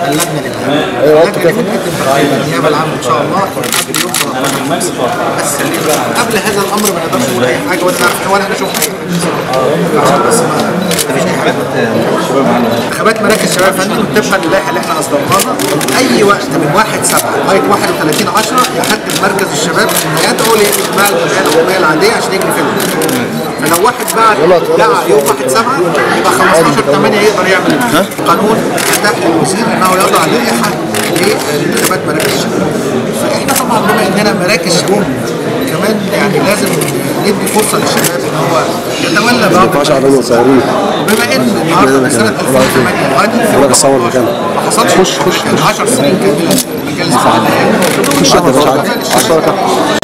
اللجنه الانتخابيه اللجنه دي ممكن تبقى النيابه العامه ان شاء الله قبل يوم 13 بس قبل هذا الامر ما نقدرش نقول اي حاجه ولا نعرف ولا نشوف اي حاجه عشان بس ما مفيش اي حاجه انتخابات مراكز الشباب يا فندم طبقا للائحه اللي احنا اصدرناها اي وقت من 1 7 لغايه 31 10 يحدد مركز الشباب انه يدعو لاجماع الجمعيه العموميه العاديه عشان يجري فيها فلو واحد بعد دعا يوم 1 7 يبقى 15 8 يقدر يعمل قانون اتاح للوزير انه يضع لائحه لانتخابات مراكز الشباب فاحنا طبعا بما اننا مراكز شباب كمان يعني لازم ندي فرصه للشباب ان هو يتولى بعض بما ان النهارده من سنه 2008 لغايه 2014 ما حصلش خش خش 10 سنين كامله مجال خش